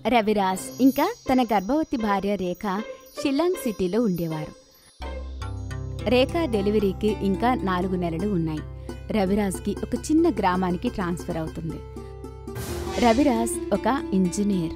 రవిరాజ్ ఇంకా తన గర్భవతి భార్య రేఖ షిల్లాంగ్ సిటీలో ఉండేవారు రేఖ డెలివరీకి ఇంకా నాలుగు నెలలు ఉన్నాయి రవిరాజ్కి ఒక చిన్న గ్రామానికి ట్రాన్స్ఫర్ అవుతుంది రవిరాజ్ ఒక ఇంజనీర్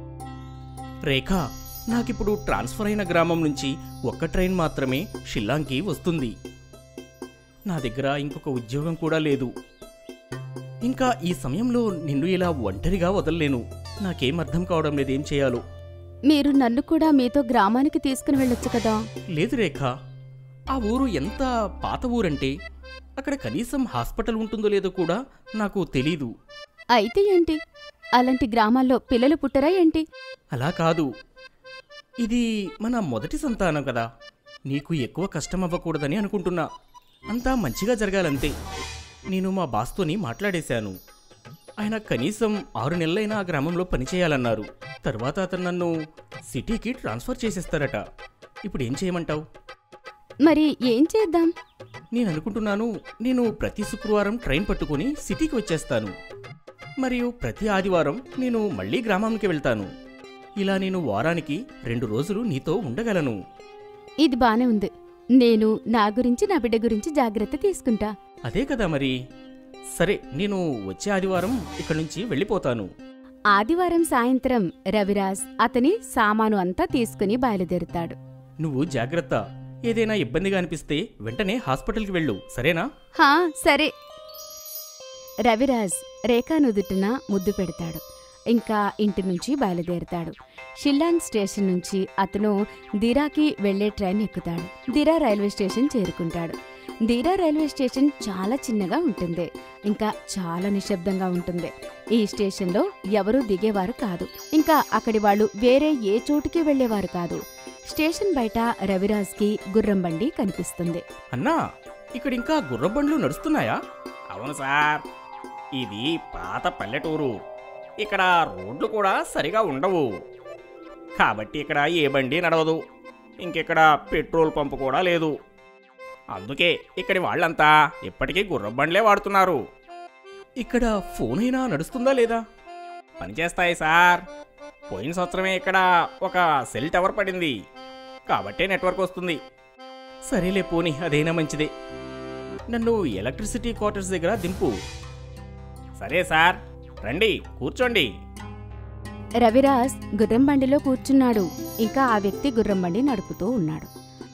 రేఖ నాకిప్పుడు ట్రాన్స్ఫర్ అయిన గ్రామం నుంచి ఒక్క ట్రైన్ మాత్రమే షిల్లాంగ్కి వస్తుంది నా దగ్గర ఇంకొక ఉద్యోగం కూడా లేదు ఇంకా ఈ సమయంలో నిన్ను ఇలా ఒంటరిగా వదలలేను నాకేం అర్థం కావడం లేదేం చేయాలో మీరు నన్ను కూడా మీతో గ్రామానికి తీసుకుని వెళ్ళొచ్చు కదా లేదు రేఖ ఆ ఊరు ఎంత పాత ఊరంటే అక్కడ కనీసం హాస్పిటల్ ఉంటుందో లేదో కూడా నాకు తెలీదు అయితే ఏంటి అలాంటి గ్రామాల్లో పిల్లలు పుట్టరా ఏంటి అలా కాదు ఇది మన మొదటి సంతానం కదా నీకు ఎక్కువ కష్టం అవ్వకూడదని అనుకుంటున్నా అంతా మంచిగా జరగాలంతే నేను మా బాస్తోని మాట్లాడేశాను ఆయన కనీసం ఆరు నెలలైనా ఆ గ్రామంలో పనిచేయాలన్నారు తర్వాత అతను నన్ను సిటీకి ట్రాన్స్ఫర్ చేసేస్తారట ఇప్పుడు ఏం చేయమంటావు మరి ఏం చేద్దాం నేను అనుకుంటున్నాను నేను ప్రతి శుక్రవారం ట్రైన్ పట్టుకొని సిటీకి వచ్చేస్తాను మరియు ప్రతి ఆదివారం నేను మళ్ళీ గ్రామానికి వెళ్తాను ఇలా నేను వారానికి రెండు రోజులు నీతో ఉండగలను ఇది బానే ఉంది నేను నా గురించి నా బిడ్డ గురించి జాగ్రత్త తీసుకుంటా అదే కదా మరి సరే నేను వచ్చే ఆదివారం ఇక్కడి నుంచి వెళ్ళిపోతాను ఆదివారం సాయంత్రం రవిరాజ్ అతని సామాను అంతా తీసుకుని బయలుదేరుతాడు నువ్వు జాగ్రత్త ఏదైనా ఇబ్బందిగా అనిపిస్తే వెంటనే హాస్పిటల్కి వెళ్ళు సరేనా హా సరే రవిరాజ్ రేఖా నుదుటిన ముద్దు పెడతాడు ఇంకా ఇంటి నుంచి బయలుదేరుతాడు షిల్లాంగ్ స్టేషన్ నుంచి అతను దిరాకి వెళ్లే ట్రైన్ ఎక్కుతాడు దిరా రైల్వే స్టేషన్ చేరుకుంటాడు దిరా రైల్వే స్టేషన్ చాలా చిన్నగా ఉంటుంది ఇంకా చాలా నిశ్శబ్దంగా ఉంటుంది ఈ స్టేషన్లో ఎవరూ దిగేవారు కాదు ఇంకా అక్కడి వాళ్ళు వేరే ఏ చోటుకి వెళ్లేవారు కాదు స్టేషన్ బయట రవిరాజ్కి గుర్రం బండి కనిపిస్తుంది అన్నా ఇక్కడ ఇంకా గుర్రబండ్లు నడుస్తున్నాయా అవును సార్ ఇది పాత పల్లెటూరు ఇక్కడ రోడ్లు కూడా సరిగా ఉండవు కాబట్టి ఇక్కడ ఏ బండి నడవదు ఇంకెక్కడ పెట్రోల్ పంపు కూడా లేదు అందుకే ఇక్కడి వాళ్ళంతా ఇప్పటికీ గుర్రబండ్లే వాడుతున్నారు ఇక్కడ ఫోన్ అయినా నడుస్తుందా లేదా పనిచేస్తాయి సార్ పోయిన సంవత్సరమే ఇక్కడ ఒక సెల్ టవర్ పడింది కాబట్టే నెట్వర్క్ వస్తుంది సరేలే పోని అదైనా మంచిదే నన్ను ఎలక్ట్రిసిటీ క్వార్టర్స్ దగ్గర దింపు సరే సార్ రండి కూర్చోండి రవిరాజ్ గుర్రం బండిలో కూర్చున్నాడు ఇంకా ఆ వ్యక్తి గుర్రం బండి నడుపుతూ ఉన్నాడు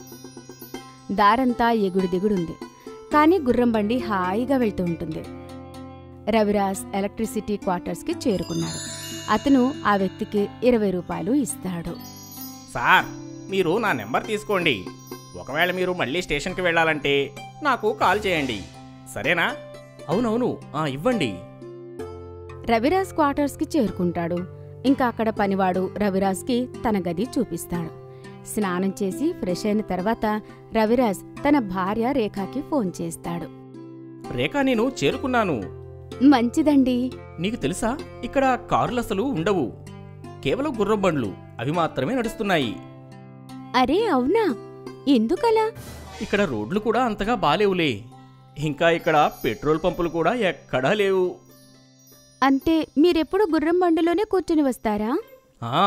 దారంతా ఎగుడు దిగుడుంది కానీ గుర్రం బండి హాయిగా వెళ్తూ ఉంటుంది రవిరాజ్ ఎలక్ట్రిసిటీ క్వార్టర్స్కి చేరుకున్నాడు అతను ఆ వ్యక్తికి ఇరవై రూపాయలు ఇస్తాడు సార్ మీరు నా నెంబర్ తీసుకోండి ఒకవేళ మీరు మళ్ళీ స్టేషన్కి వెళ్ళాలంటే నాకు కాల్ చేయండి సరేనా అవునవును ఆ, ఇవ్వండి రవిరాజ్ క్వార్టర్స్కి చేరుకుంటాడు ఇంకా అక్కడ పనివాడు రవిరాజ్కి తన గది చూపిస్తాడు స్నానం చేసి ఫ్రెష్ అయిన తర్వాత రవిరాజ్ తన భార్య రేఖకి ఫోన్ చేస్తాడు రేఖ నేను చేరుకున్నాను మంచిదండి నీకు తెలుసా ఇక్కడ కార్లు అసలు ఉండవు కేవలం గుర్రం బండ్లు అవి మాత్రమే నడుస్తున్నాయి అరే అవునా ఎందుకలా ఇక్కడ రోడ్లు కూడా అంతగా బాలేవులే ఇంకా ఇక్కడ పెట్రోల్ పంపులు కూడా ఎక్కడా లేవు అంటే మీరెప్పుడు గుర్రం బండిలోనే కూర్చుని వస్తారా ఆ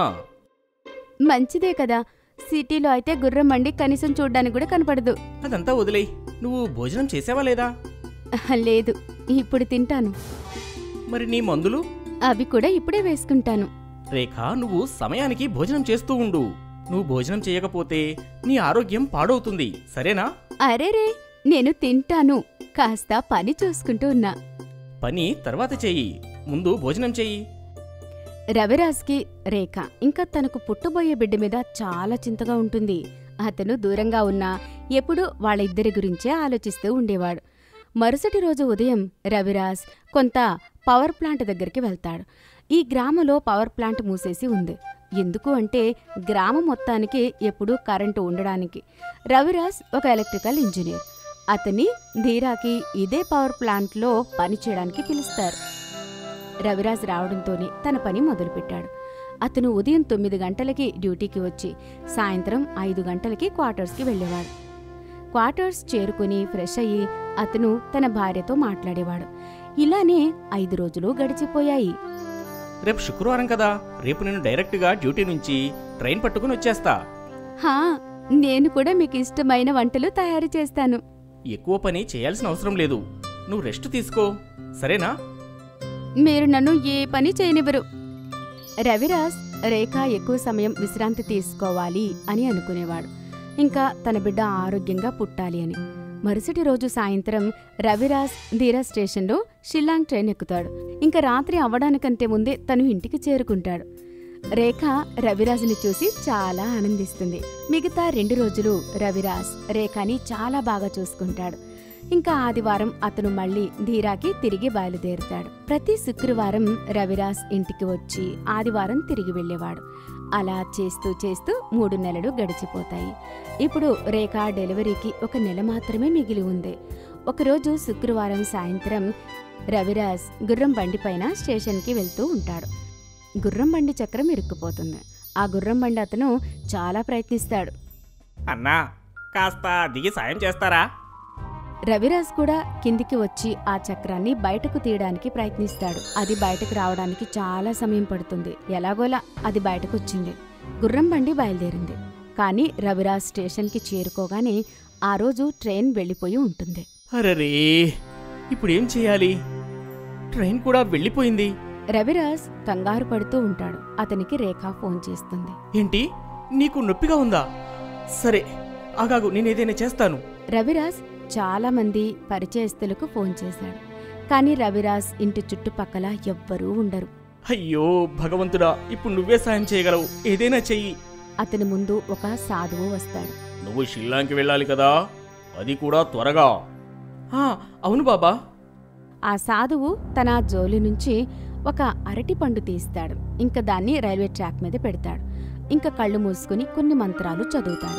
మంచిదే కదా సిటీలో అయితే గుర్రం బండి కనీసం చూడ్డానికి కూడా కనపడదు అదంతా వదిలేయ్ నువ్వు భోజనం చేసావా లేదా అహ, లేదు ఇప్పుడు తింటాను మరి నీ మందులు అవి కూడా ఇప్పుడే వేసుకుంటాను రేఖ నువ్వు సమయానికి భోజనం చేస్తూ ఉండు నువ్వు భోజనం చేయకపోతే నీ ఆరోగ్యం పాడవుతుంది సరేనా అరేరే నేను తింటాను కాస్త పని చూసుకుంటూ ఉన్నా పని తర్వాత చెయ్యి ముందు భోజనం చెయ్యి రవిరాజ్కి రేఖ ఇంకా తనకు పుట్టబోయే బిడ్డ మీద చాలా చింతగా ఉంటుంది అతను దూరంగా ఉన్నా ఎప్పుడూ వాళ్ళిద్దరి గురించే ఆలోచిస్తూ ఉండేవాడు మరుసటి రోజు ఉదయం రవిరాజ్ కొంత పవర్ ప్లాంట్ దగ్గరికి వెళ్తాడు ఈ గ్రామంలో పవర్ ప్లాంట్ మూసేసి ఉంది ఎందుకు అంటే గ్రామం మొత్తానికి ఎప్పుడూ కరెంటు ఉండడానికి రవిరాజ్ ఒక ఎలక్ట్రికల్ ఇంజనీర్ అతన్ని ధీరాకి ఇదే పవర్ ప్లాంట్లో పనిచేయడానికి పిలుస్తారు రవిరాజ్ రావడంతోనే తన పని మొదలుపెట్టాడు అతను ఉదయం తొమ్మిది గంటలకి డ్యూటీకి వచ్చి సాయంత్రం ఐదు గంటలకి క్వార్టర్స్కి వెళ్ళేవాడు క్వార్టర్స్ చేరుకుని ఫ్రెష్ అయ్యి అతను తన భార్యతో మాట్లాడేవాడు ఇలానే ఐదు రోజులు గడిచిపోయాయి రేపు శుక్రవారం కదా రేపు నేను డైరెక్ట్గా డ్యూటీ నుంచి ట్రైన్ పట్టుకుని వచ్చేస్తా హా నేను కూడా మీకు ఇష్టమైన వంటలు తయారు చేస్తాను ఎక్కువ పని చేయాల్సిన అవసరం లేదు నువ్వు రెస్ట్ తీసుకో సరేనా మీరు నన్ను ఏ పని చేయనివ్వరు రవిరాజ్ రేఖ ఎక్కువ సమయం విశ్రాంతి తీసుకోవాలి అని అనుకునేవాడు ఇంకా తన బిడ్డ ఆరోగ్యంగా పుట్టాలి అని మరుసటి రోజు సాయంత్రం రవిరాజ్ ధీరా స్టేషన్లో షిల్లాంగ్ ట్రైన్ ఎక్కుతాడు ఇంకా రాత్రి అవ్వడానికంటే ముందే తను ఇంటికి చేరుకుంటాడు రేఖ రవిరాజుని చూసి చాలా ఆనందిస్తుంది మిగతా రెండు రోజులు రవిరాజ్ రేఖని చాలా బాగా చూసుకుంటాడు ఇంకా ఆదివారం అతను మళ్ళీ ధీరాకి తిరిగి బయలుదేరుతాడు ప్రతి శుక్రవారం రవిరాజ్ ఇంటికి వచ్చి ఆదివారం తిరిగి వెళ్ళేవాడు అలా చేస్తూ చేస్తూ మూడు నెలలు గడిచిపోతాయి ఇప్పుడు రేఖ డెలివరీకి ఒక నెల మాత్రమే మిగిలి ఉంది ఒకరోజు శుక్రవారం సాయంత్రం రవిరాజ్ గుర్రం బండిపైన స్టేషన్కి వెళ్తూ ఉంటాడు గుర్రం బండి చక్రం ఇరుక్కుపోతుంది ఆ గుర్రం బండి అతను చాలా ప్రయత్నిస్తాడు అన్నా కాస్త దిగి సాయం చేస్తారా రవిరాజ్ కూడా కిందికి వచ్చి ఆ చక్రాన్ని బయటకు తీయడానికి ప్రయత్నిస్తాడు అది బయటకు రావడానికి చాలా సమయం పడుతుంది ఎలాగోలా అది బయటకు వచ్చింది గుర్రం బండి బయలుదేరింది కానీ రవిరాజ్ స్టేషన్కి చేరుకోగానే ఆ రోజు ట్రైన్ వెళ్ళిపోయి ఉంటుంది అరరే ఇప్పుడేం చేయాలి ట్రైన్ కూడా వెళ్ళిపోయింది రవిరాజ్ కంగారు పడుతూ ఉంటాడు అతనికి రేఖ ఫోన్ చేస్తుంది ఏంటి నీకు నొప్పిగా ఉందా సరే ఆగాగు నేనేదైనా చేస్తాను రవిరాజ్ చాలా మంది పరిచయస్తులకు ఫోన్ చేశాడు కానీ రవిరాజ్ ఇంటి చుట్టుపక్కల ఎవ్వరూ ఉండరు అయ్యో భగవంతుడా ఇప్పుడు నువ్వే సాయం చేయగలవు ఏదైనా చెయ్యి అతని ముందు ఒక సాధువు వస్తాడు నువ్వు షిల్లాంకి వెళ్ళాలి కదా అది కూడా త్వరగా ఆ, అవును బాబా ఆ సాధువు తన జోలి నుంచి ఒక అరటి పండు తీస్తాడు ఇంకా దాన్ని రైల్వే ట్రాక్ మీద పెడతాడు ఇంకా కళ్ళు మూసుకుని కొన్ని మంత్రాలు చదువుతాడు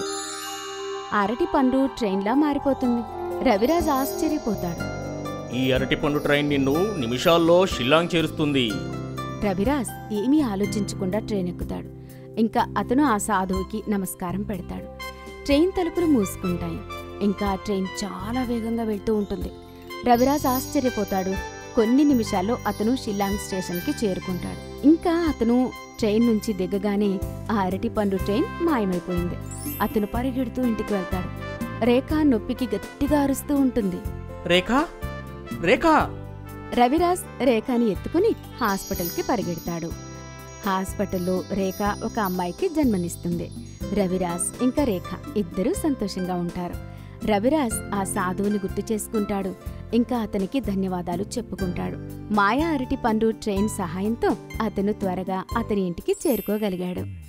ఆ అరటి పండు ట్రైన్లా మారిపోతుంది రవిరాజ్ ఆశ్చర్యపోతాడు ఈ అరటిపండు ట్రైన్ నిన్ను నిమిషాల్లో షిల్లాంగ్ చేరుస్తుంది రవిరాజ్ ఏమీ ఆలోచించకుండా ట్రైన్ ఎక్కుతాడు ఇంకా అతను ఆ సాధువుకి నమస్కారం పెడతాడు ట్రైన్ తలుపులు మూసుకుంటాయి ఇంకా ఆ ట్రైన్ చాలా వేగంగా వెళ్తూ ఉంటుంది రవిరాజ్ ఆశ్చర్యపోతాడు కొన్ని నిమిషాల్లో అతను షిల్లాంగ్ స్టేషన్కి చేరుకుంటాడు ఇంకా అతను ట్రైన్ నుంచి దిగగానే ఆ అరటి పండు ట్రైన్ మాయమైపోయింది అతను పరిగెడుతూ ఇంటికి వెళ్తాడు రేఖ నొప్పికి గట్టిగా అరుస్తూ ఉంటుంది రేఖా రేఖా రవిరాజ్ రేఖని ఎత్తుకుని హాస్పిటల్కి పరిగెడతాడు హాస్పిటల్లో రేఖ ఒక అమ్మాయికి జన్మనిస్తుంది రవిరాజ్ ఇంకా రేఖ ఇద్దరూ సంతోషంగా ఉంటారు రవిరాజ్ ఆ సాధువుని గుర్తు చేసుకుంటాడు ఇంకా అతనికి ధన్యవాదాలు చెప్పుకుంటాడు మాయా అరటి పండు ట్రైన్ సహాయంతో అతను త్వరగా అతని ఇంటికి చేరుకోగలిగాడు